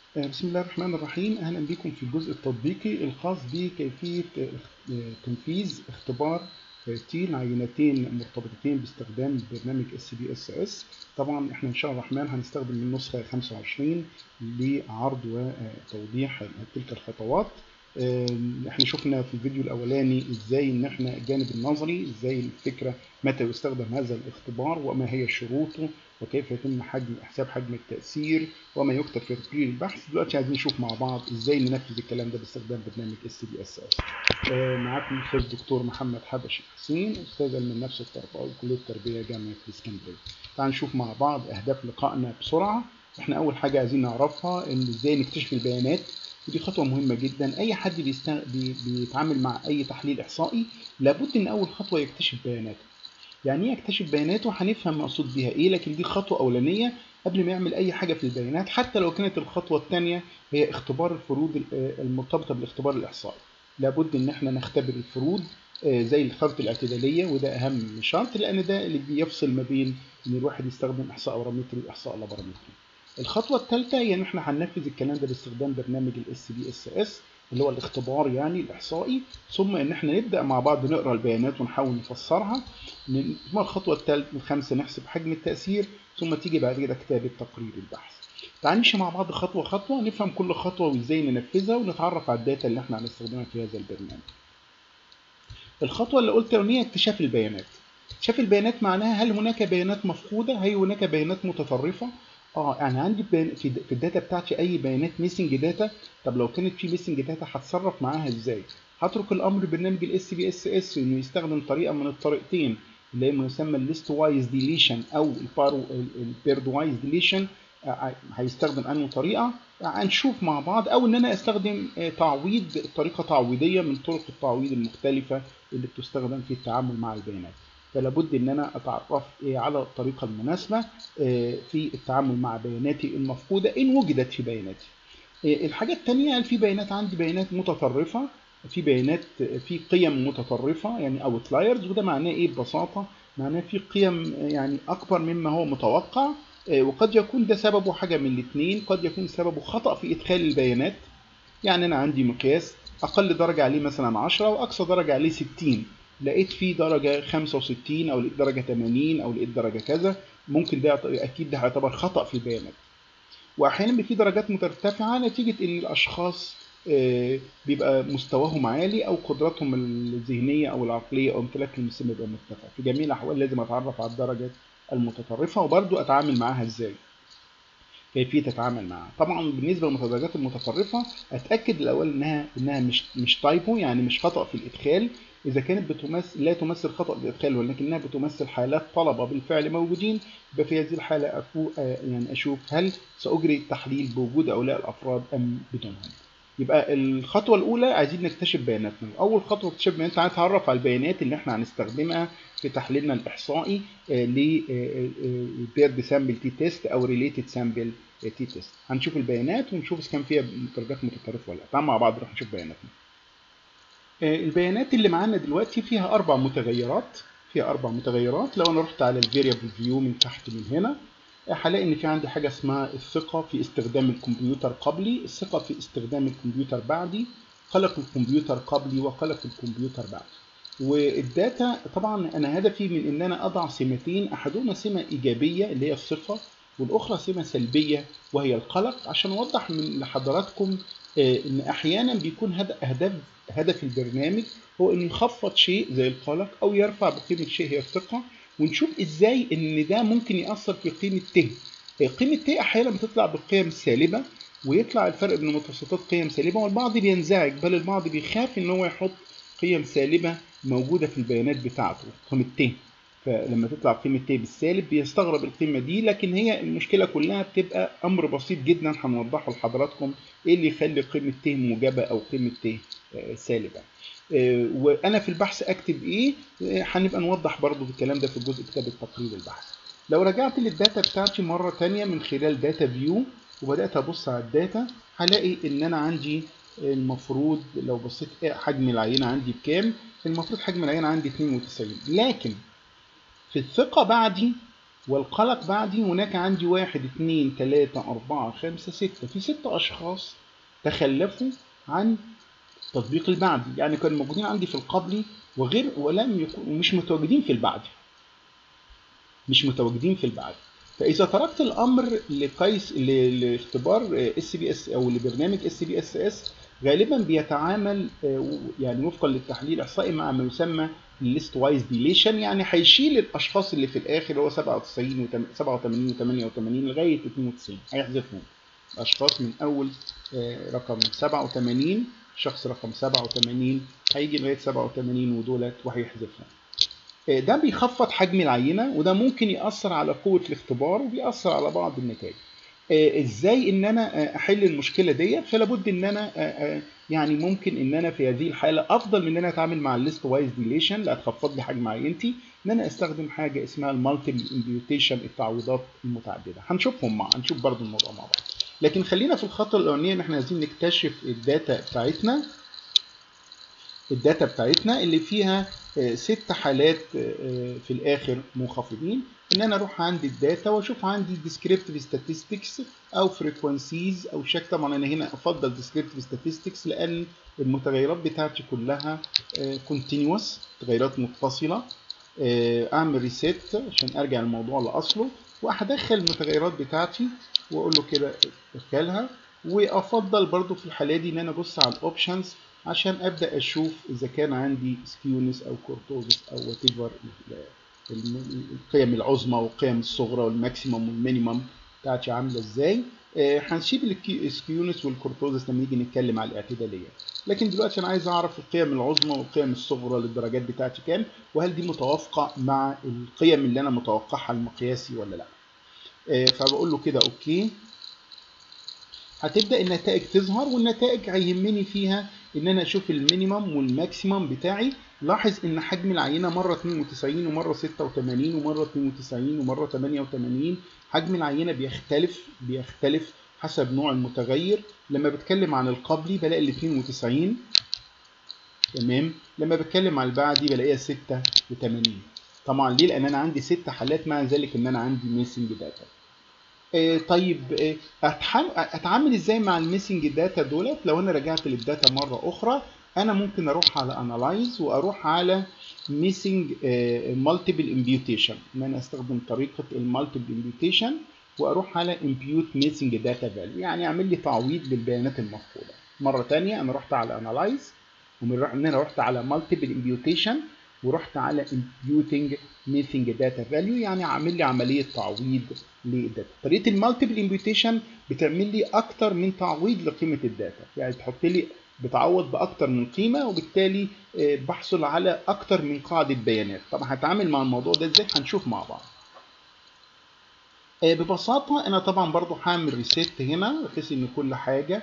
بسم الله الرحمن الرحيم أهلا بكم في الجزء التطبيقي الخاص بكيفية تنفيذ اختبار تيل عينتين مرتبطتين باستخدام برنامج اس بي اس اس طبعا احنا ان شاء الله الرحمن هنستخدم النسخة 25 لعرض وتوضيح تلك الخطوات احنا شفنا في الفيديو الاولاني ازاي ان احنا الجانب النظري ازاي الفكره متى يستخدم هذا الاختبار وما هي شروطه وكيف يتم حجم حساب حجم التاثير وما يكتب في تقرير البحث دلوقتي عايزين نشوف مع بعض ازاي ننفذ الكلام ده باستخدام برنامج اس بي اس اس معاكم الاستاذ الدكتور محمد حبشي حسين استاذ علم النفس التربوي كليه التربيه جامعه الاسكندريه تعالوا نشوف مع بعض اهداف لقائنا بسرعه احنا اول حاجه عايزين نعرفها ان ازاي نكتشف البيانات ودي خطوة مهمة جدا أي حد بيستغ... بي... بيتعامل مع أي تحليل إحصائي لابد إن أول خطوة يكتشف بياناته. يعني إيه يكتشف بياناته؟ هنفهم مقصود بيها إيه لكن دي خطوة أولانية قبل ما يعمل أي حاجة في البيانات حتى لو كانت الخطوة الثانية هي اختبار الفروض المرتبطة بالاختبار الإحصائي. لابد إن إحنا نختبر الفروض زي الخرط الاعتدالية وده أهم شرط لأن ده اللي بيفصل ما بين إن الواحد يستخدم إحصاء أورامتري وإحصاء لابرامتري. الخطوة الثالثة هي يعني ان احنا هننفذ الكلام ده باستخدام برنامج الاس بي اس اس اللي هو الاختبار يعني الاحصائي ثم ان احنا نبدا مع بعض نقرا البيانات ونحاول نفسرها ثم الخطوة الثالثة الخامسة نحسب حجم التأثير ثم تيجي بعد كده كتابة تقرير البحث. تعال نمشي مع بعض خطوة خطوة نفهم كل خطوة وازاي ننفذها ونتعرف على الداتا اللي احنا هنستخدمها في هذا البرنامج. الخطوة اللي قلت هي اكتشاف البيانات. اكتشاف البيانات معناها هل هناك بيانات مفقودة؟ هل هناك بيانات متطرفة؟ اه يعني عندي بيان في, في الداتا بتاعتي اي بيانات ميسنج داتا طب لو كانت في ميسنج داتا هتصرف معاها ازاي هترك الامر برنامج الاس بي اس اس انه يستخدم طريقه من الطريقتين اللي هي ما يسمى الليست وايز ديليشن او البارو البيرد وايز ديليشن هيستخدم انه طريقه هنشوف مع بعض او ان انا استخدم تعويض طريقه تعويضيه من طرق التعويض المختلفه اللي بتستخدم في التعامل مع البيانات فلا بد ان انا اتعرف على الطريقه المناسبه في التعامل مع بياناتي المفقوده ان وجدت في بياناتي الحاجه الثانيه هل في بيانات عندي بيانات متطرفه في بيانات في قيم متطرفه يعني اوتلايرز وده معناه ايه ببساطه معناه في قيم يعني اكبر مما هو متوقع وقد يكون ده سببه حاجه من الاثنين قد يكون سببه خطا في ادخال البيانات يعني انا عندي مقياس اقل درجه عليه مثلا 10 واقصى درجه عليه 60 لقيت فيه درجة 65 أو لقيت درجة 80 أو لقيت درجة كذا ممكن ده أكيد ده هيعتبر خطأ في البيانات. وأحيانا بيبقى في درجات مرتفعة نتيجة إن الأشخاص بيبقى مستواهم عالي أو قدراتهم الذهنية أو العقلية أو امتلاكهم السم بيبقى مرتفع. في جميع الأحوال لازم أتعرف على الدرجات المتطرفة وبرضه أتعامل معاها إزاي. كيفيه اتعامل معاها طبعا بالنسبه للمتدرجات المتطرفه اتاكد الاول انها انها مش مش تايبو يعني مش خطا في الادخال اذا كانت بتمثل لا تمثل خطا الادخال ولكنها بتمثل حالات طلبه بالفعل موجودين يبقى في هذه الحاله أفو يعني اشوف هل ساجري التحليل بوجود هؤلاء الافراد ام بدونهم يبقى الخطوه الاولى عايزين نكتشف بياناتنا اول خطوه اكتشاف بيانات هنتعرف على البيانات اللي احنا هنستخدمها في تحليلنا الاحصائي لبيرد سامبل تي تيست او ريليتد سامبل تي تيست هنشوف البيانات ونشوف اذا كان فيها درجات متطرفه ولا لا تعال مع بعض نروح نشوف بياناتنا البيانات اللي معانا دلوقتي فيها اربع متغيرات فيها اربع متغيرات لو انا رحت على الفاريبل فيو من تحت من هنا هلاقي ان في عندي حاجه اسمها الثقه في استخدام الكمبيوتر قبلي الثقه في استخدام الكمبيوتر بعدي قلق الكمبيوتر قبلي وقلق الكمبيوتر بعدي والداتا طبعا انا هدفي من ان انا اضع سمتين احدهما سمه ايجابيه اللي هي الثقه والاخرى سمه سلبيه وهي القلق عشان اوضح من لحضراتكم ان احيانا بيكون هدف هدف البرنامج هو انه يخفض شيء زي القلق او يرفع بقيمه شيء هي الثقه ونشوف ازاي ان ده ممكن ياثر في قيمه ت قيمه ت احيانا بتطلع بالقيم سالبه ويطلع الفرق بين متوسطات قيم سالبه والبعض بينزعج بل البعض بيخاف ان هو يحط قيم سالبه موجوده في البيانات بتاعته قيمه ت فلما تطلع قيمة ت بالسالب بيستغرب القيمة دي لكن هي المشكلة كلها بتبقى أمر بسيط جدا هنوضحه لحضراتكم إيه اللي يخلي قيمة ت موجبة أو قيمة ت سالبة. وأنا في البحث أكتب إيه هنبقى نوضح برضو الكلام ده في الجزء كتابة تقرير البحث. لو رجعت للداتا بتاعتي مرة تانية من خلال داتا فيو وبدأت أبص على الداتا هلاقي إن أنا عندي المفروض لو بصيت حجم العينة عندي بكام المفروض حجم العينة عندي 92 لكن في الثقة بعدي والقلق بعدي هناك عندي واحد اتنين تلاتة أربعة خمسة ستة في ستة أشخاص تخلفوا عن تطبيق البعدي يعني كانوا موجودين عندي في القبلي وغير ولم يكونوا مش متواجدين في البعدي مش متواجدين في البعدي فاذا تركت الامر لقيس لاختبار اس بي اس او لبرنامج اس بي اس اس غالبا بيتعامل يعني وفقا للتحليل الاحصائي مع ما يسمى الليست وايز ديليشن يعني هيشيل الاشخاص اللي في الاخر اللي هو 97 و 87 و 88 لغايه 92 هيحذفهم اشخاص من اول رقم 87 شخص رقم 87 هيجي لغايه 87 ودولت وهيحذفهم ده بيخفض حجم العينه وده ممكن ياثر على قوه الاختبار وبيأثر على بعض النتائج ازاي ان انا احل المشكله ديت فلابد ان انا يعني ممكن ان انا في هذه الحاله افضل من ان انا اتعامل مع الليست وايز ديليشن اللي هتخفض لي حجم عينتي ان انا استخدم حاجه اسمها المالتيبل امبيوتيشن التعويضات المتعدده هنشوفهم مع هنشوف برضو الموضوع مع بعض لكن خلينا في الخطوه الاولانيه ان احنا عايزين نكتشف الداتا بتاعتنا الداتا بتاعتنا اللي فيها ست حالات في الاخر منخفضين ان انا اروح عندي الداتا واشوف عندي descriptive statistics او frequencies او شكل طبعا انا هنا افضل descriptive statistics لان المتغيرات بتاعتي كلها continuous متغيرات متصله اعمل ريسيت عشان ارجع الموضوع لاصله وهدخل المتغيرات بتاعتي واقول له كده ادخلها وافضل برضو في الحاله دي ان انا ابص على الاوبشنز عشان ابدا اشوف اذا كان عندي سكيونس او كورتوزس او وات ايفر القيم العظمى والقيم الصغرى والماكسيمم والمينيمم بتاعتي عامله ازاي هنسيب السكيونس والكورتوزس لما نيجي نتكلم على الاعتداليه لكن دلوقتي انا عايز اعرف القيم العظمى والقيم الصغرى للدرجات بتاعتي كام وهل دي متوافقه مع القيم اللي انا متوقعها المقياسي ولا لا فبقول له كده اوكي هتبدا النتائج تظهر والنتائج هيهمني فيها ان انا اشوف المينيمم والماكسيمم بتاعي لاحظ ان حجم العينه مره 92 ومره 86 ومره 92 ومره 88 حجم العينه بيختلف بيختلف حسب نوع المتغير لما بتكلم عن القبلي بلاقي ال 92 تمام لما بتكلم عن البعدي بلاقيها 86 طبعا ليه لان انا عندي ست حالات مع ذلك ان انا عندي ميسنج داتا آه طيب آه اتعامل ازاي مع الميسنج داتا دولت لو انا رجعت للداتا مره اخرى انا ممكن اروح على انالايز واروح على ميسنج مالتيبل امبيوتيشن ان انا استخدم طريقه المالتيبل امبيوتيشن واروح على امبيوت ميسنج داتا فاليو يعني اعمل لي تعويض للبيانات المفقوده مره ثانيه انا رحت على انالايز ومن ان انا رحت على مالتيبل امبيوتيشن ورحت على imputing missing data value يعني عامل لي عمليه تعويض للداتا طريقه المالتيبل امبيوتيشن بتعمل لي اكتر من تعويض لقيمه الداتا يعني تحط لي بتعوض باكتر من قيمه وبالتالي بحصل على اكتر من قاعده بيانات طبعا هتعامل مع الموضوع ده ازاي هنشوف مع بعض ببساطه انا طبعا برضو هعمل ريسيت هنا بحيث ان كل حاجه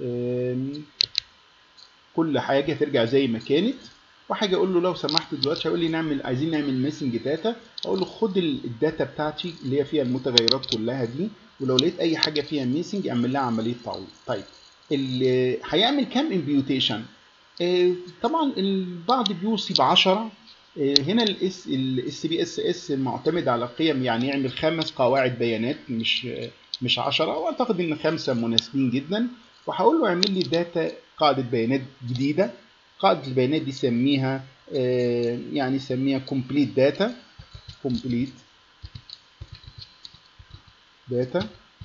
كل حاجه ترجع زي ما كانت وحاجه اقول له لو سمحت دلوقتي هيقول لي نعمل عايزين نعمل ميسنج داتا اقول له خد الداتا بتاعتي اللي هي فيها المتغيرات كلها دي ولو لقيت اي حاجه فيها ميسنج اعمل لها عمليه تعويض طيب اللي هيعمل كام امبيوتيشن آه طبعا البعض بيوصي ب 10 آه هنا الاس الاس بي اس اس معتمد على قيم يعني يعمل خمس قواعد بيانات مش آه مش 10 واعتقد ان خمسه مناسبين جدا وهقول له اعمل لي داتا قاعده بيانات جديده قاعدة البيانات دي سميها آه يعني سميها complete data complete data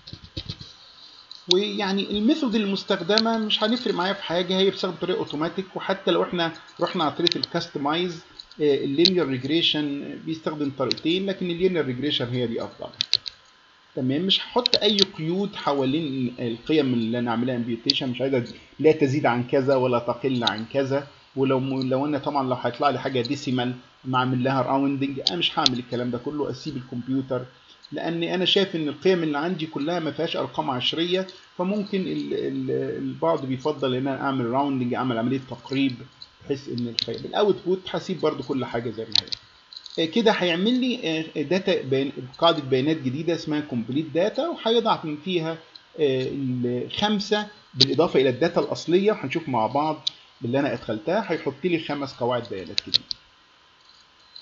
ويعني الميثود المستخدمة مش هنفرق معايا في حاجة هي بتستخدم بطريقة اوتوماتيك وحتى لو احنا رحنا على طريقة الكاستمايز اللينير ريجريشن بيستخدم طريقتين لكن اللينير ريجريشن هي دي افضل تمام مش هحط اي قيود حوالين القيم اللي انا اعملها امبيوتيشن مش عايزها لا تزيد عن كذا ولا تقل عن كذا ولو لو انا طبعا لو هيطلع لي حاجه ديسيمال ما اعمل لها راوندنج انا مش هعمل الكلام ده كله اسيب الكمبيوتر لان انا شايف ان القيم اللي عندي كلها ما فيهاش ارقام عشريه فممكن ال ال البعض بيفضل ان انا اعمل راوندنج اعمل عمليه تقريب بحيث ان القيم الاوتبوت هسيب برده كل حاجه زي ما هي كده هيعمل لي داتا بيان قاعده بيانات جديده اسمها كومبليت داتا وهيضع فيها الخمسه بالاضافه الى الداتا الاصليه وهنشوف مع بعض اللي انا ادخلتها هيحط لي خمس قواعد بيانات كده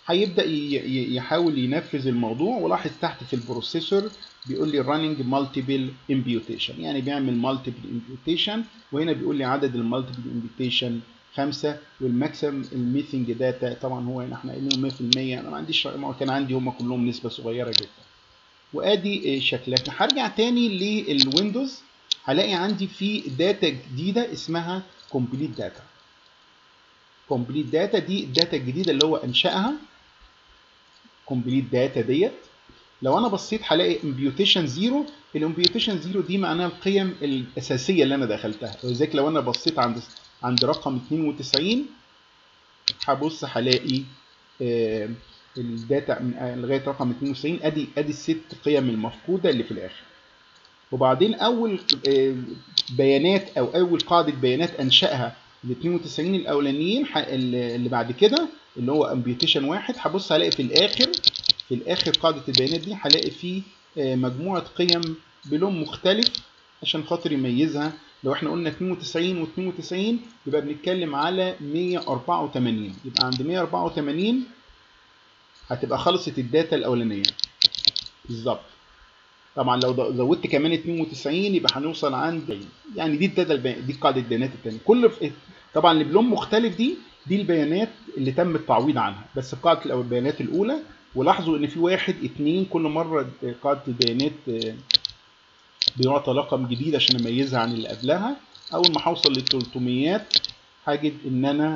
هيبدا يحاول ينفذ الموضوع ولاحظ تحت في البروسيسور بيقول لي running multiple imputation يعني بيعمل multiple imputation وهنا بيقول لي عدد المالتيبل imputation خمسة والماكسيم الميثنج داتا طبعا هو هنا احنا قايلين 100% انا ما عنديش ما كان عندي هم كلهم نسبة صغيرة جدا وادي شكلها هرجع تاني للويندوز هلاقي عندي في داتا جديدة اسمها complete data complete data دي الداتا الجديدة اللي هو انشأها complete data ديت لو انا بصيت هلاقي imputation زيرو الامبيوتيشن زيرو دي معناها القيم الاساسيه اللي انا دخلتها ولذلك لو انا بصيت عند عند رقم 92 هبص هلاقي آه الداتا لغايه رقم 92 ادي ادي الست قيم المفقوده اللي في الاخر وبعدين اول آه بيانات او اول قاعده بيانات انشاها ال 92 الاولانيين اللي بعد كده اللي هو امبيوتيشن واحد هبص هلاقي في الاخر في الاخر قاعده البيانات دي هلاقي فيه مجموعه قيم بلون مختلف عشان خاطر يميزها لو احنا قلنا 92 و92 يبقى بنتكلم على 184 يبقى عند 184 هتبقى خلصت الداتا الاولانيه بالظبط طبعا لو زودت كمان 92 يبقى هنوصل عند يعني دي الداتا دي قاعده البيانات الثانيه كل طبعا اللي بلون مختلف دي دي البيانات اللي تم التعويض عنها بس قاعده البيانات الاولى ولاحظوا ان في واحد اتنين كل مره قاعده البيانات بيعطى رقم جديد عشان اميزها عن اللي قبلها اول ما هوصل لل 300 هجد ان انا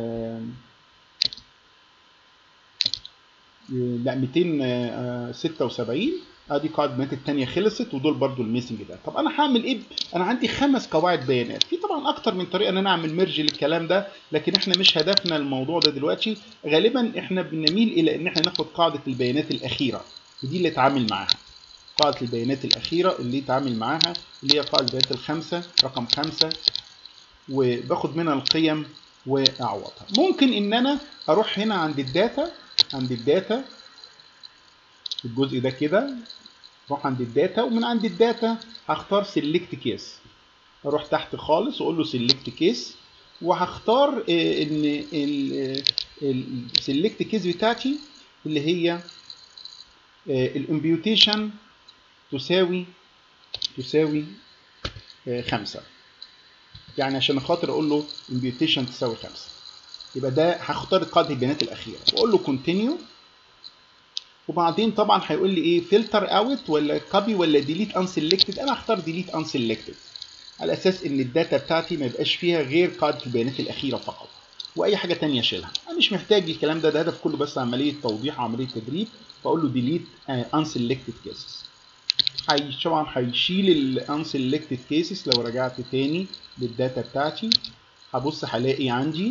لا 276 ادي قاعده البيانات الثانيه خلصت ودول برضو الميسنج ده طب انا هعمل ايه انا عندي خمس قواعد بيانات في طبعا اكتر من طريقه ان انا اعمل ميرج للكلام ده لكن احنا مش هدفنا الموضوع ده دلوقتي غالبا احنا بنميل الى ان احنا ناخد قاعده البيانات الاخيره ودي اللي اتعامل معاها قاعده البيانات الاخيره اللي اتعامل معاها اللي هي قاعده البيانات الخمسه رقم خمسة وباخد منها القيم واعوضها ممكن ان انا اروح هنا عند الداتا عند الداتا الجزء ده كده اروح عند الداتا ومن عند الداتا هختار سيلكت كيس اروح تحت خالص واقول له سيلكت كيس وهختار ان السيلكت كيس بتاعتي اللي هي الامبيوتيشن تساوي تساوي خمسة يعني عشان خاطر اقول له امبيوتيشن تساوي خمسة يبقى ده هختار قاعده البيانات الاخيره واقول له كونتينيو وبعدين طبعا هيقول لي ايه فلتر اوت ولا كوبي ولا ديليت ان سيلكتد انا هختار ديليت ان سيلكتد على اساس ان الداتا بتاعتي ما يبقاش فيها غير قاعده البيانات الاخيره فقط واي حاجه ثانيه اشيلها انا مش محتاج الكلام ده ده هدف كله بس عمليه توضيح وعمليه تدريب فاقول له ديليت ان سيلكتد كيسز طبعا هيشيل الان سيلكتد كيسز لو رجعت تاني للداتا بتاعتي هبص هلاقي عندي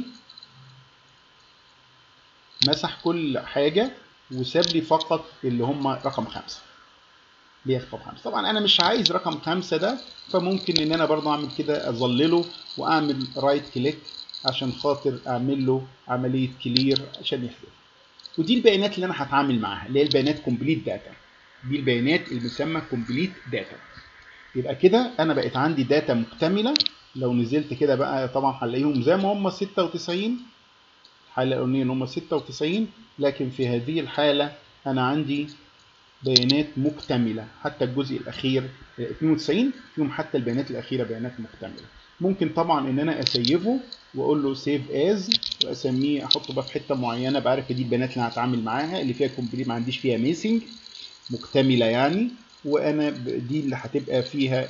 مسح كل حاجه وساب لي فقط اللي هم رقم خمسة اللي هي رقم خمسة طبعا انا مش عايز رقم خمسة ده فممكن ان انا برضه اعمل كده اظلله واعمل رايت كليك عشان خاطر اعمل له عملية كلير عشان يحذف ودي البيانات اللي انا هتعامل معاها اللي هي البيانات كومبليت داتا دي البيانات المسمى كومبليت داتا يبقى كده انا بقت عندي داتا مكتملة لو نزلت كده بقى طبعا هنلاقيهم زي ما هم 96 الحالة الأولانية اللي هم 96 لكن في هذه الحالة أنا عندي بيانات مكتملة حتى الجزء الأخير 92 فيهم حتى البيانات الأخيرة بيانات مكتملة ممكن طبعا إن أنا أسيفه وأقول له سيف از وأسميه أحطه بقى في حتة معينة بعرف دي البيانات اللي أنا هتعامل معاها اللي فيها كومبليت ما عنديش فيها ميسنج مكتملة يعني وأنا دي اللي هتبقى فيها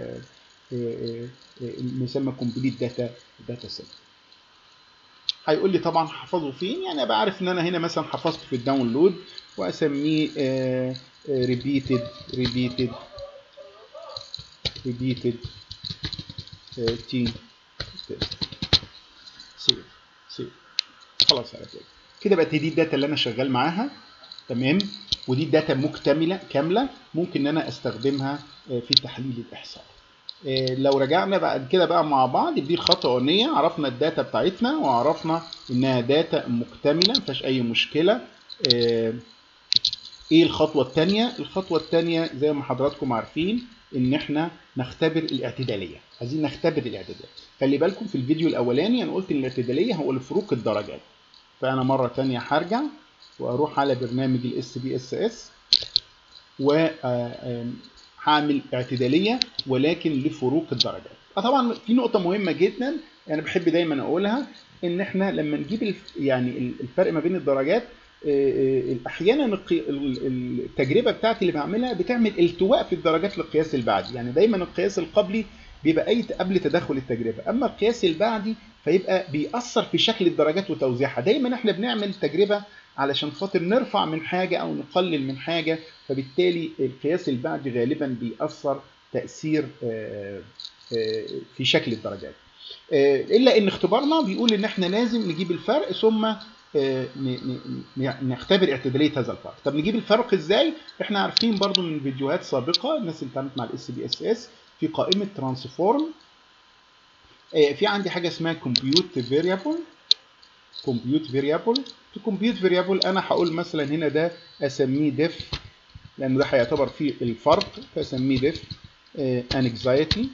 المسمى كومبليت داتا داتا سيت هيقول لي طبعا هحفظه فين يعني ابقى عارف ان انا هنا مثلا حفظته في الداونلود واسميه ريبيتد ريبيتد ريبيتد تي سيف سيف خلاص على كده كده بقت دي الداتا اللي انا شغال معاها تمام ودي الداتا مكتمله كامله ممكن ان انا استخدمها في تحليل الاحصاء لو رجعنا بعد كده بقى مع بعض دي الخطوه الاولانيه عرفنا الداتا بتاعتنا وعرفنا انها داتا مكتمله ما فيهاش اي مشكله ايه الخطوه الثانيه الخطوه الثانيه زي ما حضراتكم عارفين ان احنا نختبر الاعتداليه عايزين نختبر الاعتدال خلي بالكم في الفيديو الاولاني انا قلت ان الاعتداليه هو الفروق الدرجات فانا مره ثانيه هرجع واروح على برنامج الاس بي اس اس وهعمل اعتداليه ولكن لفروق الدرجات طبعا في نقطه مهمه جدا انا بحب دايما اقولها ان احنا لما نجيب يعني الفرق ما بين الدرجات احيانا التجربه بتاعتي اللي بعملها بتعمل التواء في الدرجات للقياس البعدي يعني دايما القياس القبلي بيبقى اي قبل تدخل التجربه اما القياس البعدي فيبقى بيأثر في شكل الدرجات وتوزيعها دايما احنا بنعمل تجربه علشان خاطر نرفع من حاجه او نقلل من حاجه فبالتالي القياس البعدي غالبا بيأثر تأثير في شكل الدرجات الا ان اختبارنا بيقول ان احنا لازم نجيب الفرق ثم نختبر اعتداليه هذا الفرق طب نجيب الفرق ازاي احنا عارفين برضو من فيديوهات سابقه الناس اللي اتعاملت مع الاس بي اس اس في قائمه ترانسفورم في عندي حاجه اسمها كومبيوت فيريبل كومبيوت فيريبل في كومبيوت فيريبل انا هقول مثلا هنا ده اسميه ديف لان ده هيعتبر فيه الفرق فاسميه ديف انكزايتي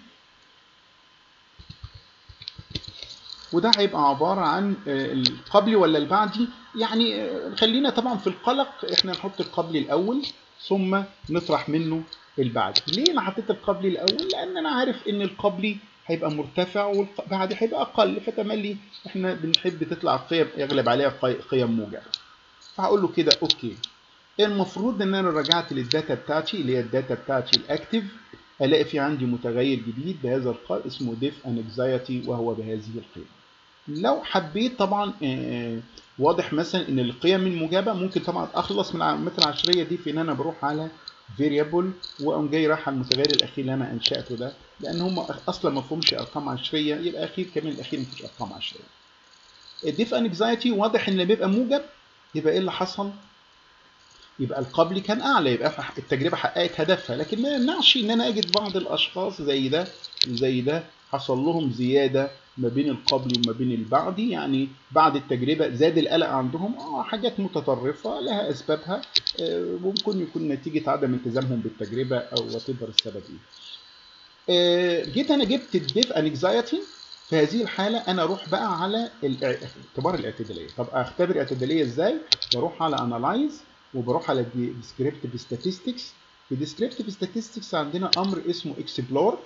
وده هيبقى عبارة عن القبلي ولا البعدي يعني خلينا طبعا في القلق احنا نحط القبلي الأول ثم نطرح منه البعدي ليه أنا حطيت القبلي الأول لأن أنا عارف إن القبلي هيبقى مرتفع والبعدي هيبقى أقل فتملي احنا بنحب تطلع القيم يغلب عليها قيم موجبة فهقول له كده أوكي المفروض إن أنا رجعت للداتا بتاعتي اللي هي الداتا بتاعتي الأكتف الاقي في عندي متغير جديد بهذا القدر اسمه ديف انكزايتي وهو بهذه القيمه لو حبيت طبعا واضح مثلا ان القيم الموجبه ممكن طبعا اخلص من العلامات العشريه دي في ان انا بروح على فيريبل واقوم جاي رايح على المتغير الاخير اللي انا انشاته ده لان هم اصلا ما فيهمش ارقام عشريه يبقى اخير كمان الاخير ما فيش ارقام عشريه الديف انكزايتي واضح ان لما بيبقى موجب يبقى ايه اللي حصل يبقى القبلي كان اعلى يبقى التجربه حققت هدفها لكن ما يمنعش ان انا اجد بعض الاشخاص زي ده زي ده حصل لهم زياده ما بين القبلي وما بين البعدي يعني بعد التجربه زاد القلق عندهم اه حاجات متطرفه لها اسبابها آه ممكن يكون نتيجه عدم التزامهم بالتجربه او وات السبب ايه. آه جيت انا جبت الديف انكزايتي في هذه الحاله انا اروح بقى على اختبار الاعتداليه طب اختبر الاعتداليه ازاي بروح على انالايز وبروح على descriptive statistics في descriptive statistics عندنا امر اسمه explore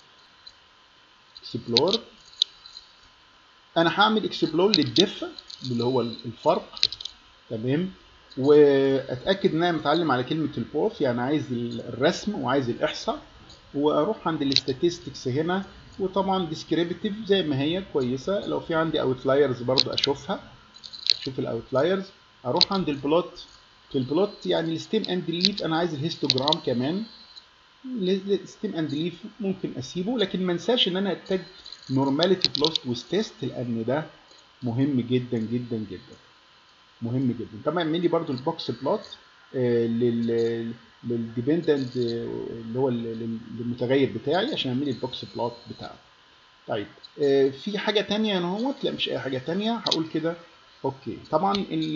explore انا هعمل explore للدف اللي هو الفرق تمام واتاكد ان انا متعلم على كلمه البوث يعني عايز الرسم وعايز الاحصاء واروح عند الاستاتستكس هنا وطبعا ديسكريبتيف زي ما هي كويسه لو في عندي اوتلايرز برضو اشوفها اشوف الاوتلايرز اروح عند البلوت في البلوت يعني الستيم اند ليف انا عايز الهيستوجرام كمان الستيم اند ليف ممكن اسيبه لكن ما انساش ان انا اتج نورماليتي بلوت ويز تيست لان ده مهم جدا جدا جدا مهم جدا طبعا اعمل لي برده البوكس بلوت آه لل للديبندنت اللي هو المتغير بتاعي عشان اعمل لي البوكس بلوت بتاعه طيب آه في حاجه ثانيه هنا اهوت لا مش اي حاجه ثانيه هقول كده اوكي طبعا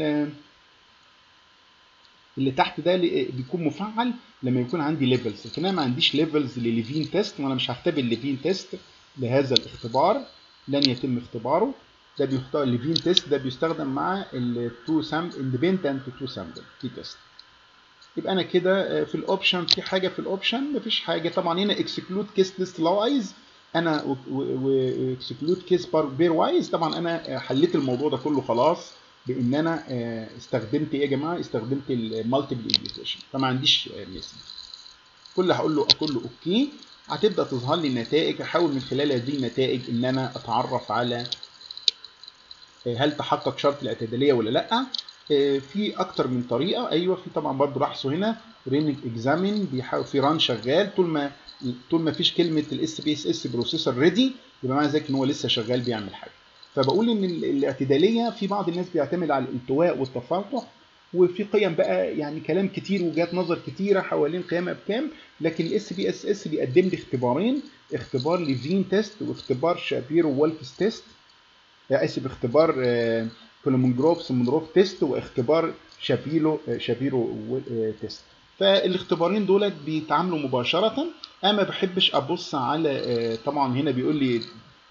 اللي تحت ده بيكون مفعل لما يكون عندي ليفلز لكن انا ما عنديش ليفلز لليفين تيست وانا مش هختبر الليفين تيست لهذا الاختبار لن يتم اختباره ده بيختار الليفين تيست ده بيستخدم مع التو سام اندبندنت تو سامبل تي تيست يبقى انا كده في الاوبشن في حاجه في الاوبشن مفيش حاجه طبعا هنا اكسكلود كيس ليست وايز انا واكسكلود كيس بير وايز طبعا انا حليت الموضوع ده كله خلاص بان انا استخدمت ايه يا جماعه استخدمت المالتيبل ايديوكيشن فما عنديش ميسنج كل اللي هقول له اقول له اوكي هتبدا تظهر لي النتائج احاول من خلال هذه النتائج ان انا اتعرف على هل تحقق شرط الاعتداليه ولا لا في اكتر من طريقه ايوه في طبعا برضه لاحظوا هنا رينج اكزامين بيحاول في ران شغال طول ما طول ما فيش كلمه الاس بي اس اس بروسيسور ريدي يبقى معنى ذلك ان هو لسه شغال بيعمل حاجه فبقول ان الاعتداليه في بعض الناس بيعتمد على الالتواء والتفاقم وفي قيم بقى يعني كلام كتير وجهات نظر كتيره حوالين قيمها بكام لكن الاس بي اس اس بيقدم لي اختبارين اختبار ليفين تيست واختبار شابيرو والكس تيست اسف اختبار كولومونجروف سمونروف تيست واختبار شابيلو شابيرو تيست فالاختبارين دول بيتعاملوا مباشره انا ما بحبش ابص على طبعا هنا بيقول لي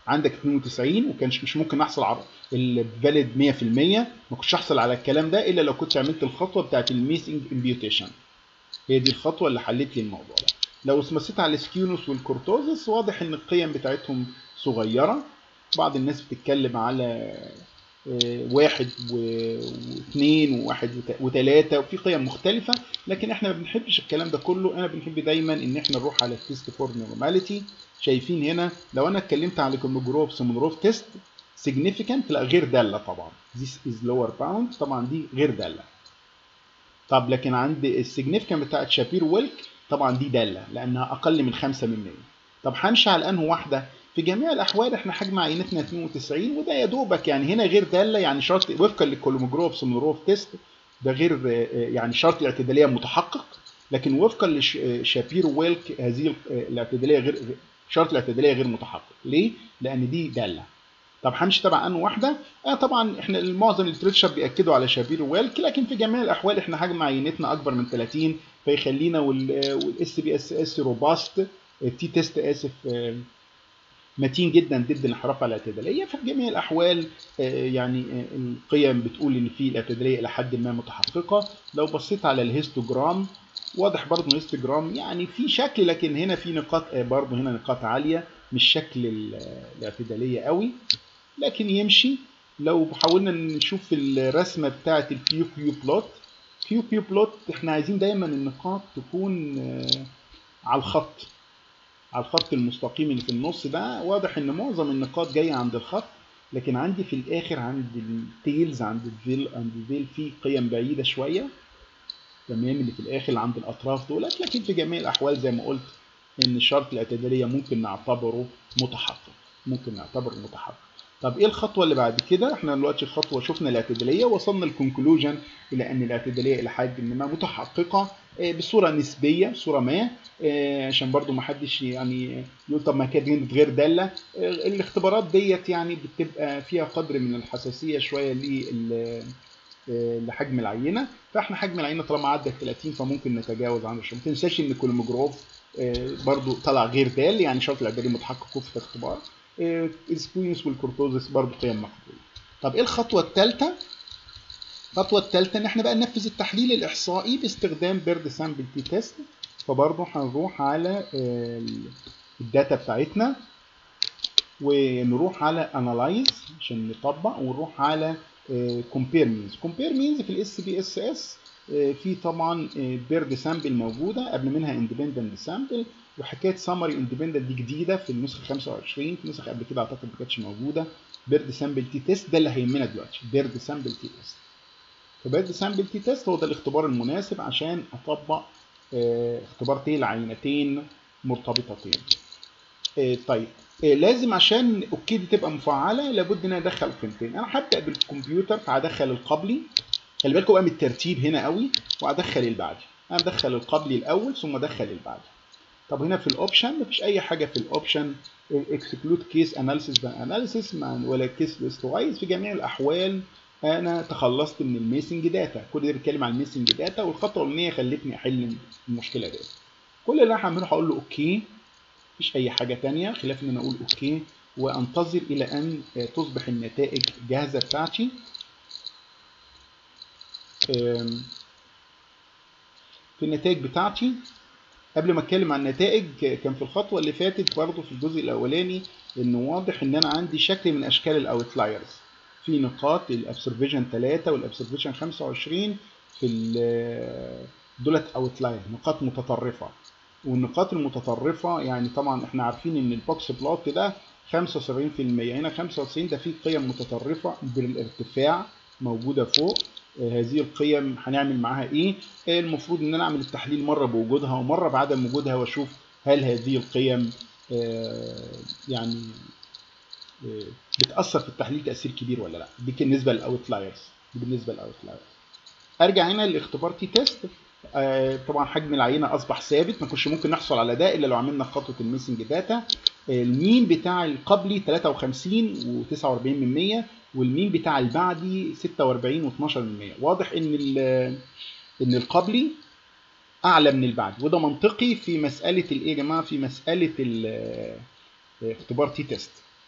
عندك 92 وكانش مش ممكن احصل على الفاليد 100% ما كنتش احصل على الكلام ده الا لو كنت عملت الخطوه بتاعت الميسنج امبيوتيشن هي دي الخطوه اللي حلت لي الموضوع ده لو بصيت على السكيونوس والكورتوزس واضح ان القيم بتاعتهم صغيره بعض الناس بتتكلم على واحد واثنين وواحد وثلاثة وفي قيم مختلفة لكن احنا ما بنحبش الكلام ده كله انا بنحب دايما ان احنا نروح على التيست فور نورماليتي شايفين هنا لو انا اتكلمت على كوموجروف سيمونروف تيست significant لا غير دالة طبعا this is lower bound طبعا دي غير دالة طب لكن عند السيجنيفيكانت بتاعت شابير ويلك طبعا دي دالة لانها اقل من 5 من 100 طب همشي على انه واحدة في جميع الاحوال احنا حجم عينتنا 92 وده يا دوبك يعني هنا غير داله يعني شرط وفقا للكولوموجروف سومنوروف تيست ده غير يعني شرط الاعتداليه متحقق لكن وفقا لشابيرو ويلك هذه الاعتداليه غير شرط الاعتداليه غير متحقق ليه؟ لان دي داله طب همشي تبع انه واحده آه طبعا احنا معظم الليترشر بياكدوا على شابيرو ويلك لكن في جميع الاحوال احنا حجم عينتنا اكبر من 30 فيخلينا والاس بي اس اس روباست التي تيست اسف متين جدا ضد الانحراف على الاعتداليه في جميع الاحوال يعني القيم بتقول ان في الاعتداليه الى حد ما متحققه لو بصيت على الهيستوجرام واضح برضه الهيستوجرام يعني في شكل لكن هنا في نقاط برضه هنا نقاط عاليه مش شكل الاعتداليه قوي لكن يمشي لو حاولنا نشوف الرسمه بتاعه الكيو كيو بلوت كيو كيو بلوت احنا عايزين دايما النقاط تكون على الخط على الخط المستقيم اللي في النص ده واضح ان معظم النقاط جايه عند الخط لكن عندي في الاخر عند التيلز عند الفيل عند الفيل في قيم بعيده شويه تمام اللي في الاخر عند الاطراف دولت لكن في جميع الاحوال زي ما قلت ان شرط الاعتداليه ممكن نعتبره متحقق ممكن نعتبره متحقق طب ايه الخطوه اللي بعد كده احنا دلوقتي الخطوه شفنا الاعتداليه وصلنا للكونكلوجن الى ان الاعتداليه الى حد ما متحققه بصوره نسبيه بصوره ما عشان برضو ما حدش يعني يقول طب ما كانت غير داله الاختبارات ديت يعني بتبقى فيها قدر من الحساسيه شويه لحجم العينه فاحنا حجم العينه طالما عدى 30 فممكن نتجاوز عنه شويه ما تنساش ان كولوموجروف برضو طلع غير دال يعني شرط الاعدادي متحقق في الاختبار السكوينس والكورتوزس برضو قيم مقبوله طب ايه الخطوه الثالثه الخطوه الثالثه ان احنا بقى ننفذ التحليل الاحصائي باستخدام بيرد سامبل تي تيست فبرضه هنروح على الداتا بتاعتنا ونروح على انالايز عشان نطبق ونروح على كومبير مينز كومبير مينز في الاس بي اس اس في طبعا بيرد سامبل موجوده قبل منها اندبندنت سامبل وحكايه سمري اندبندنت دي جديده في النسخه 25 في نسخ قبل كده اعتقد ما كانتش موجوده بيرد سامبل تي تيست ده اللي هيهمنا دلوقتي بيرد سامبل تي تيست فبيرد سامبل تي تيست هو ده الاختبار المناسب عشان اطبق اختبار تيل عينتين مرتبطتين طيب لازم عشان اوكي دي تبقى مفعله لابد ان انا ادخل قيمتين انا هبدا بالكمبيوتر فهدخل القبلي خلي بالكم بقى من الترتيب هنا قوي وادخل البعدي انا ادخل القبلي الاول ثم ادخل البعدي طب هنا في الاوبشن مفيش اي حاجه في الاوبشن اكسكلود كيس اناليسيس بقى اناليسيس ولا كيس ليست وايز في جميع الاحوال انا تخلصت من الميسنج داتا كل ده بيتكلم عن الميسنج داتا والخطوه الاولانيه خلتني احل المشكله دي كل اللي انا هعمله هقول له اوكي مفيش اي حاجه تانية خلاف ان انا اقول اوكي وانتظر الى ان تصبح النتائج جاهزه بتاعتي في النتائج بتاعتي قبل ما اتكلم عن النتائج كان في الخطوه اللي فاتت برضه في الجزء الاولاني انه واضح ان انا عندي شكل من اشكال الاوتلايرز في نقاط الابسرفيشن 3 والابسرفيشن 25 في دولت اوتلاير نقاط متطرفه والنقاط المتطرفه يعني طبعا احنا عارفين ان البوكس بلوت ده 75% هنا 95 ده فيه قيم متطرفه بالارتفاع موجوده فوق هذه القيم هنعمل معاها ايه المفروض ان انا اعمل التحليل مره بوجودها ومره بعدم وجودها واشوف هل هذه القيم يعني بتاثر في التحليل تاثير كبير ولا لا دي بالنسبه للاوتلايرز دي بالنسبه للاوتلايرز ارجع هنا لاختبار تي تيست طبعا حجم العينه اصبح ثابت ما كناش ممكن نحصل على ده الا لو عملنا خطوه الميسنج داتا المين بتاع القبلي 53 و49 من 100 والمين بتاع البعدي 46 و12 من 100 واضح ان ان القبلي اعلى من البعدي وده منطقي في مساله الايه يا جماعه في مساله اختبار تي تيست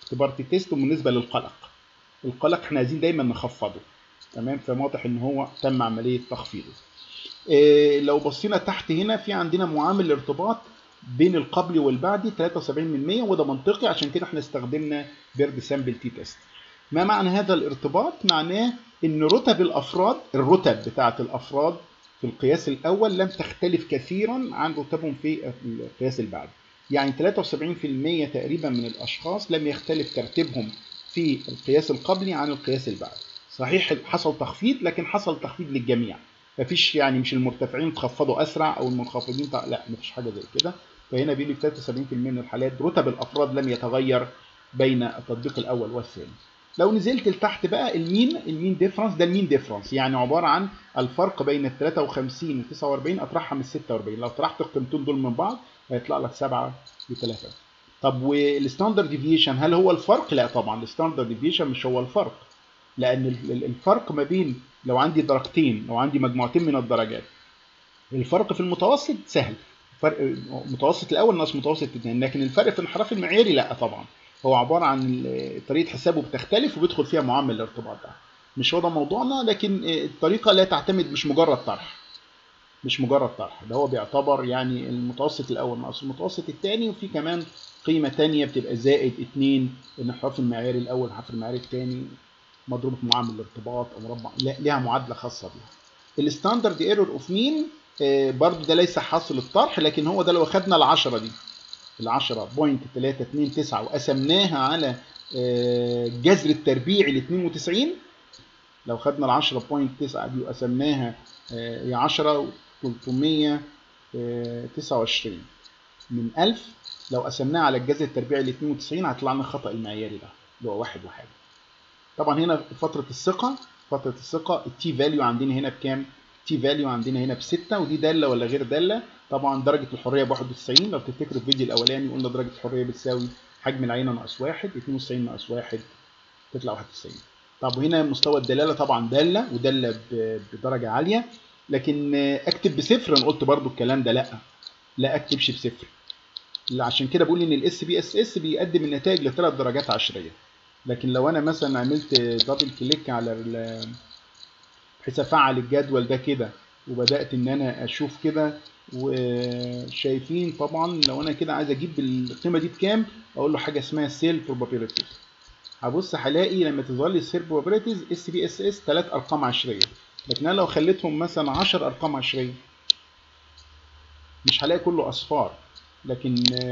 اختبار تي تيست وبالنسبه للقلق القلق احنا عايزين دايما نخفضه تمام فواضح ان هو تم عمليه تخفيضه إيه لو بصينا تحت هنا في عندنا معامل ارتباط بين القبلي والبعدي 73% وده منطقي عشان كده احنا استخدمنا بيرد سامبل تي تيست ما معنى هذا الارتباط معناه ان رتب الافراد الرتب بتاعه الافراد في القياس الاول لم تختلف كثيرا عن رتبهم في القياس البعدي يعني 73% تقريبا من الاشخاص لم يختلف ترتيبهم في القياس القبلي عن القياس البعدي صحيح حصل تخفيض لكن حصل تخفيض للجميع مفيش يعني مش المرتفعين تخفضوا اسرع او المنخفضين تع... لا مفيش حاجه زي كده فهنا بيقول لك 73% من الحالات رتب الافراد لم يتغير بين التطبيق الاول والثاني لو نزلت لتحت بقى المين المين ديفرنس ده المين ديفرنس يعني عباره عن الفرق بين ال 53 و 49 اطرحها من 46 لو طرحت القيمتين دول من بعض هيطلع لك 7 و3 طب والستاندرد ديفيشن هل هو الفرق؟ لا طبعا الستاندرد ديفيشن مش هو الفرق لان الفرق ما بين لو عندي درجتين لو عندي مجموعتين من الدرجات الفرق في المتوسط سهل فرق متوسط الاول ناقص متوسط الثاني لكن الفرق في الانحراف المعياري لا طبعا هو عباره عن طريقه حسابه بتختلف وبيدخل فيها معامل الارتباط ده مش هو ده موضوعنا لكن الطريقه لا تعتمد مش مجرد طرح مش مجرد طرح ده هو بيعتبر يعني المتوسط الاول ناقص المتوسط الثاني وفي كمان قيمه ثانيه بتبقى زائد 2 الانحراف المعياري الاول الانحراف المعياري الثاني مضروب في معامل الارتباط او مربع لا ليها معادله خاصه بيها الستاندرد ايرور اوف مين برضو ده ليس حاصل الطرح لكن هو ده لو اخدنا العشرة دي العشرة بوينت تلاتة اتنين تسعة وقسمناها على جذر التربيع ل 92 لو خدنا العشرة بوينت تسعة دي وقسمناها هي عشرة تلتمية تسعة وعشرين من ألف لو قسمناها على الجذر التربيعي ل 92 هيطلع لنا الخطأ المعياري ده اللي هو واحد وحاجة طبعا هنا فترة الثقة فترة الثقة التي فاليو عندنا هنا بكام؟ تي فاليو عندنا هنا بستة ودي دالة ولا غير دالة طبعا درجة الحرية ب 91 لو تفتكروا الفيديو الأولاني قلنا درجة الحرية بتساوي حجم العينة ناقص واحد 92 ناقص واحد تطلع 91 طب وهنا مستوى الدلالة طبعا دالة ودالة بدرجة عالية لكن اكتب بصفر انا قلت برضو الكلام ده لا لا اكتبش بصفر عشان كده بقول ان الاس بي اس اس بيقدم النتائج لثلاث درجات عشريه لكن لو انا مثلا عملت دبل كليك على بحيث افعل الجدول ده كده وبدات ان انا اشوف كده وشايفين طبعا لو انا كده عايز اجيب القيمه دي بكام اقول له حاجه اسمها سيل بروبابيلتيز هبص هلاقي لما تظهر لي السيل بروبابيلتيز اس بي اس اس ثلاث ارقام عشريه لكن انا لو خليتهم مثلا 10 ارقام عشريه مش هلاقي كله اصفار لكن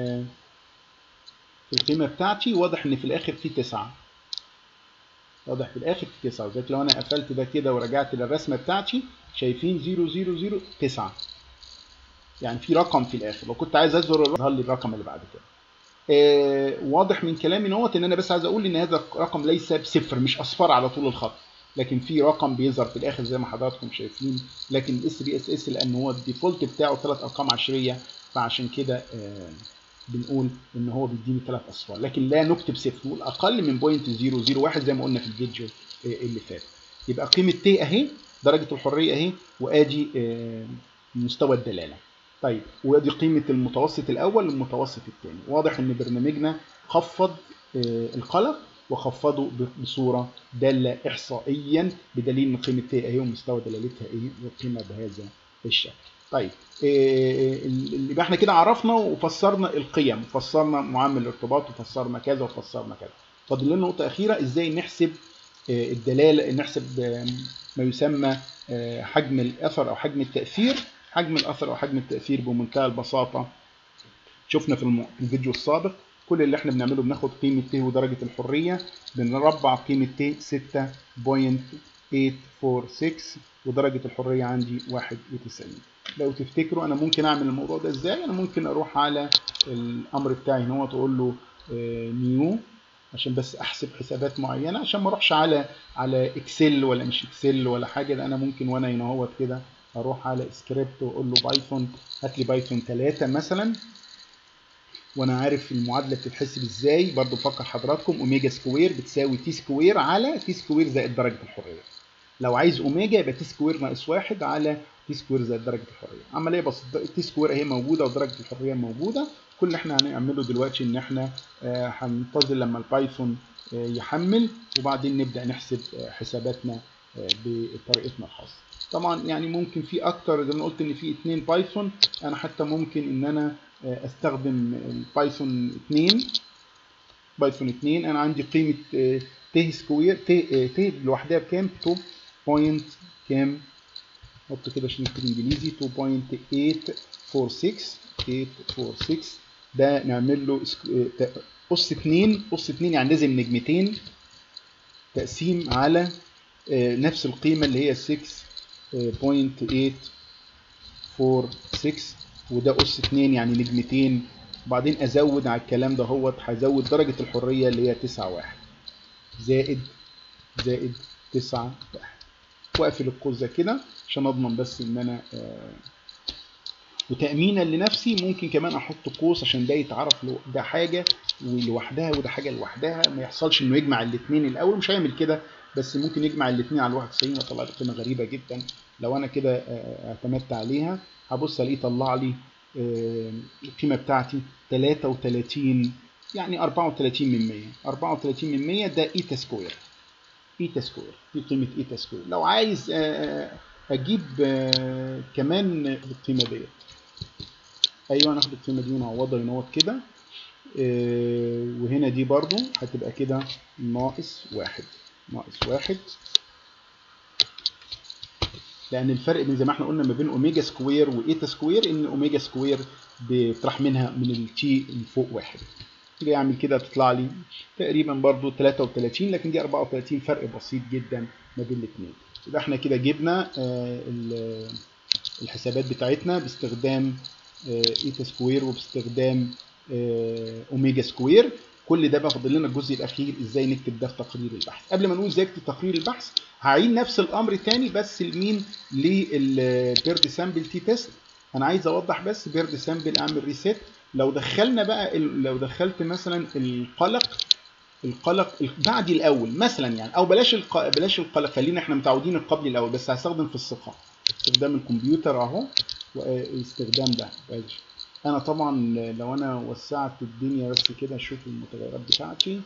في القيمه بتاعتي واضح ان في الاخر في تسعة واضح في الاخر في تسعة وذلك لو انا قفلت ده كده ورجعت للرسمه بتاعتي شايفين 0 0 0 9 يعني في رقم في الاخر لو كنت عايز ازور يظهر لي الرقم اللي بعد كده آه واضح من كلامي نوت ان انا بس عايز اقول ان هذا الرقم ليس بصفر مش اصفار على طول الخط لكن في رقم بيظهر في الاخر زي ما حضراتكم شايفين لكن الاس بي اس اس لان هو الديفولت بتاعه ثلاث ارقام عشريه فعشان كده آه بنقول ان هو بيديني ثلاث اصفار لكن لا نكتب صفر نقول اقل من بوينت 001 زي ما قلنا في الفيديو آه اللي فات يبقى قيمه تي اهي درجه الحريه اهي وادي آه مستوى الدلاله طيب وادي قيمه المتوسط الاول والمتوسط الثاني واضح ان برنامجنا خفض القلق وخفضه بصوره داله احصائيا بدليل ان قيمه تي اهي ومستوى دلالتها ايه والقيمه بهذا الشكل. طيب يبقى احنا كده عرفنا وفسرنا القيم وفسرنا معامل الارتباط وفسرنا كذا وفسرنا كذا. فاضل لنا نقطه اخيره ازاي نحسب الدلاله نحسب ما يسمى حجم الاثر او حجم التاثير حجم الاثر او حجم التاثير بمنتهى البساطه شفنا في الفيديو السابق كل اللي احنا بنعمله بناخد قيمة ت ودرجة الحرية بنربع قيمة ت 6.846 ودرجة الحرية عندي 91 لو تفتكروا انا ممكن اعمل الموضوع ده ازاي انا ممكن اروح على الامر بتاعي ان هو تقول له نيو عشان بس احسب حسابات معينه عشان ما اروحش على على اكسل ولا مش اكسل ولا حاجه ده انا ممكن وانا هنا اهوت كده اروح على سكريبت واقول له بايثون هات لي بايثون 3 مثلا وانا عارف المعادله بتتحسب ازاي برضو بفكر حضراتكم اوميجا سكوير بتساوي تي سكوير على تي سكوير زائد درجه الحريه لو عايز اوميجا يبقى تي سكوير ناقص واحد على تي سكوير زائد درجه الحريه عمليه بسيطه تي سكوير اهي موجوده ودرجه الحريه موجوده كل اللي احنا هنعمله دلوقتي ان احنا هننتظر لما البايثون يحمل وبعدين نبدا نحسب حساباتنا بطريقتنا الخاصه طبعا يعني ممكن في اكتر زي ما قلت ان في اتنين بايثون انا حتى ممكن ان انا استخدم البايثون 2 بايثون 2 انا عندي قيمه ت سكوير ت ت لوحدها بكام 2 بوينت كام حط كده عشان نكتب انجليزي 2.846 846 ده نعمل له قص 2 قص 2 يعني لازم نجمتين تقسيم على نفس القيمة اللي هي 6.846 وده قص 2 يعني نجمتين وبعدين ازود على الكلام ده هوت هزود درجة الحرية اللي هي 9 واحد زائد زائد 9 واحد واقفل القوس ده كده عشان اضمن بس ان انا آه وتأمينا لنفسي ممكن كمان احط قوس عشان ده يتعرف له ده حاجة ولوحدها وده حاجة لوحدها ما يحصلش انه يجمع الاثنين الاول مش هيعمل كده بس ممكن يجمع الاثنين على 91 وطلع لي قيمة غريبة جدا لو انا كده آه اعتمدت عليها هبص الاقيه طلع لي آه القيمة بتاعتي 33 يعني 34 من 100 34 من 100 ده ايتا سكوير ايتا سكوير دي قيمة ايتا سكوير لو عايز اجيب كمان القيمة ديت ايوه ناخد القيمة دي ونعوضها ينوض كده وهنا دي برضو هتبقى كده ناقص واحد ناقص واحد لان الفرق بين زي ما احنا قلنا ما بين اوميجا سكوير وايتا سكوير ان اوميجا سكوير بيطرح منها من التي اللي فوق واحد تيجي اعمل كده تطلع لي تقريبا برضو 33 لكن دي 34 فرق بسيط جدا ما بين الاثنين يبقى احنا كده جبنا الحسابات بتاعتنا باستخدام ايتا سكوير وباستخدام اوميجا سكوير كل ده بقى فاضل لنا الجزء الاخير ازاي نكتب ده في تقرير البحث قبل ما نقول ازاي اكتب تقرير البحث هعيد نفس الامر تاني بس لمين للبيرد سامبل تي تيست انا عايز اوضح بس بيرد سامبل اعمل ريسيت لو دخلنا بقى لو دخلت مثلا القلق القلق بعد الاول مثلا يعني او بلاش الق... بلاش القلق خلينا احنا متعودين القبل الاول بس هستخدم في الثقه استخدام الكمبيوتر اهو واستخدام ده انا طبعا لو انا وسعت الدنيا بس كده اشوف المتغيرات بتاعتي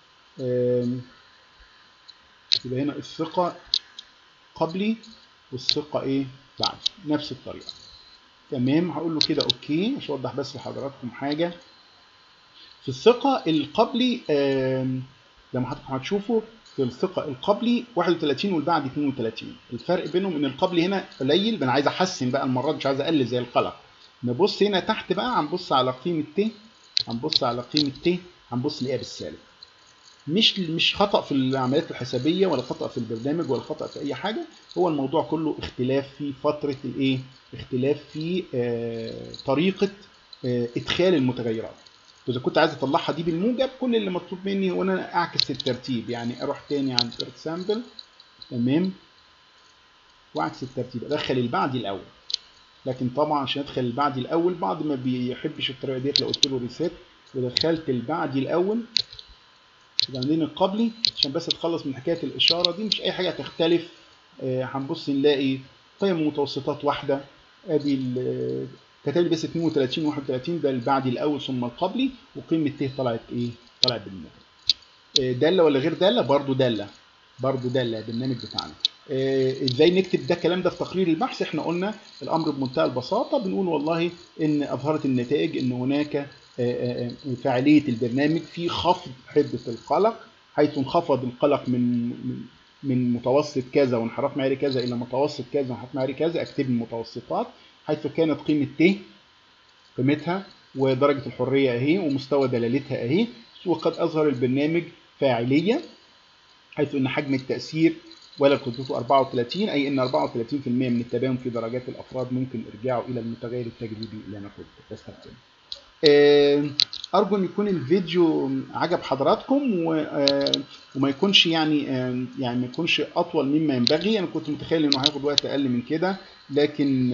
يبقى هنا الثقه قبلي والثقه ايه بعد نفس الطريقه تمام هقول له كده اوكي عشان اوضح بس لحضراتكم حاجه في الثقه القبلي زي ما حضراتكم هتشوفوا في الثقه القبلي 31 والبعد 32 الفرق بينهم ان القبلي هنا قليل انا عايز احسن بقى المره دي مش عايز اقلل زي القلق نبص هنا تحت بقى هنبص على قيمه ت هنبص على قيمه ت هنبص نلاقيها بالسالب مش مش خطا في العمليات الحسابيه ولا خطا في البرنامج ولا خطا في اي حاجه هو الموضوع كله اختلاف في فتره الايه اختلاف في آه طريقه آه ادخال المتغيرات اذا كنت عايز اطلعها دي بالموجب كل اللي مطلوب مني هو ان انا اعكس الترتيب يعني اروح تاني عند بيرت سامبل تمام واعكس الترتيب ادخل البعد الاول لكن طبعا عشان ادخل البعد الاول بعض ما بيحبش الطريقه ديت لو قلت له ريسيت ودخلت البعد الاول يبقى عندنا القبلي عشان بس اتخلص من حكايه الاشاره دي مش اي حاجه هتختلف هنبص آه نلاقي قيم متوسطات واحده ادي كتب لي بس 32 31 ده البعد الاول ثم القبلي وقيمه ت طلعت ايه؟ طلعت بالموجب. آه داله ولا غير داله؟ برضو داله برضو داله البرنامج بتاعنا. آه ازاي نكتب ده الكلام ده في تقرير البحث؟ احنا قلنا الامر بمنتهى البساطه بنقول والله ان اظهرت النتائج ان هناك فاعليه البرنامج في خفض حده القلق حيث انخفض القلق من من من متوسط كذا وانحراف معياري كذا الى متوسط كذا وانحراف معياري كذا اكتب المتوسطات حيث كانت قيمه ت قيمتها ودرجه الحريه اهي ومستوى دلالتها اهي وقد اظهر البرنامج فاعليه حيث ان حجم التاثير ولا قدرته 34 اي ان 34% من التباين في درجات الافراد ممكن ارجاعه الى المتغير التجريبي اللي انا كنت بستخدمه. ارجو ان يكون الفيديو عجب حضراتكم وما يكونش يعني يعني ما يكونش اطول مما ينبغي انا كنت متخيل انه هياخد وقت اقل من كده لكن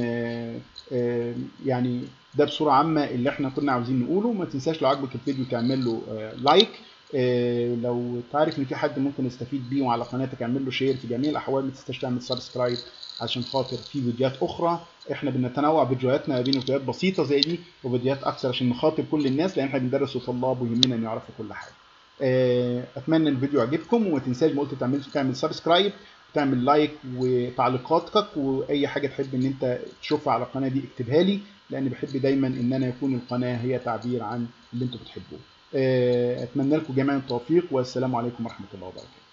يعني ده بصوره عامه اللي احنا كنا عاوزين نقوله ما تنساش لو عجبك الفيديو تعمل له لايك آه، لو تعرف ان في حد ممكن يستفيد بيه وعلى قناتك اعمل له شير في جميع الاحوال ما تنساش تعمل سبسكرايب عشان خاطر في فيديوهات اخرى احنا بنتنوع فيديوهاتنا ما بين فيديوهات بسيطه زي دي وفيديوهات اكثر عشان نخاطب كل الناس لان احنا بندرس طلاب ويهمنا ان يعرفوا كل حاجه آه، اتمنى ان الفيديو عجبكم وما تنساش ما قلت تعمل تعمل سبسكرايب تعمل لايك وتعليقاتك واي حاجه تحب ان انت تشوفها على القناه دي اكتبها لي لان بحب دايما ان انا يكون القناه هي تعبير عن اللي انتم بتحبوه آه، اتمنى لكم جميعا التوفيق والسلام عليكم ورحمه الله وبركاته